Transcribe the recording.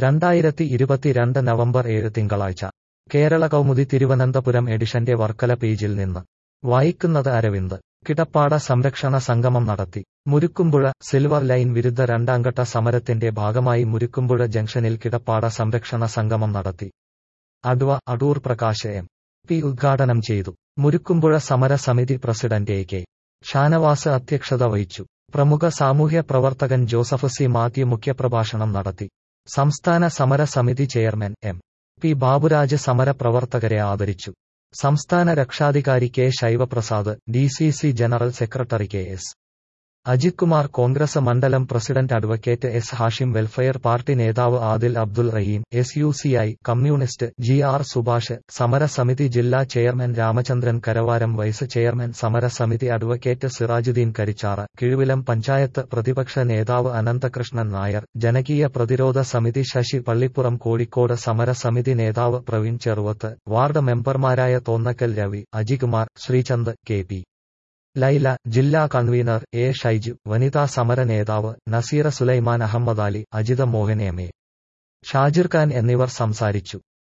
രണ്ടായിരത്തി ഇരുപത്തിരണ്ട് നവംബർ ഏഴ് തിങ്കളാഴ്ച കേരള കൗമുദി തിരുവനന്തപുരം എഡിഷന്റെ വർക്കല പേജിൽ നിന്ന് വായിക്കുന്നത് അരവിന്ദ് കിടപ്പാട സംരക്ഷണ സംഗമം നടത്തി മുരുക്കുമ്പുഴ സിൽവർ ലൈൻ വിരുദ്ധ രണ്ടാംഘട്ട സമരത്തിന്റെ ഭാഗമായി മുരുക്കുമ്പുഴ ജംഗ്ഷനിൽ കിടപ്പാട സംരക്ഷണ സംഗമം നടത്തി adv Adoor Prakash M P ഉദ്ഘാടനം ചെയ്തു മുരുക്കുമ്പുഴ സമര സമിതി പ്രസിഡന്റ് എ കെ ഷാനവാസ് അധ്യക്ഷത വഹിച്ചു പ്രമുഖ സാമൂഹ്യ പ്രവർത്തകൻ ജോസഫ് സി മാത്യു മുഖ്യപ്രഭാഷണം നടത്തി സംസ്ഥാന സമര സമിതി ചെയർമാൻ എം പി ബാബുരാജ് സമര പ്രവർത്തകരെ ആദരിച്ചു സംസ്ഥാന രക്ഷാധികാരി K Shaivaprasad D C C general secretary K S Ajith Kumar Congress മണ്ഡലം president advocate S Hashim welfare party നേതാവ് Adil Abdul Rahim S U C I communist G R Subhash സമരസമിതി ജില്ലാ chairman Ramachandran Karavaram vice chairman സമരസമിതി അഡ്വക്കേറ്റ് സിറാജുദ്ദീൻ കരിച്ചാറ കിഴുവിലം പഞ്ചായത്ത് പ്രതിപക്ഷ നേതാവ് അനന്തകൃഷ്ണൻ നായർ ജനകീയ പ്രതിരോധ സമിതി ശശി പള്ളിപ്പുറം കോഴിക്കോട് സമരസമിതി നേതാവ് പ്രവീൺ ചെറുവത്ത് വാർഡ് മെമ്പർമാരായ തോന്നക്കൽ രവി അജികുമാർ ശ്രീചന്ദ് കെ പി ലൈല ജില്ലാ കൺവീനർ എ ഷൈജു വനിതാ സമര നേതാവ് നസീറ സുലൈമാൻ അഹമ്മദ് അലി അജിത മോഹൻ എം എ ഷാജിർ ഖാൻ എന്നിവർ സംസാരിച്ചു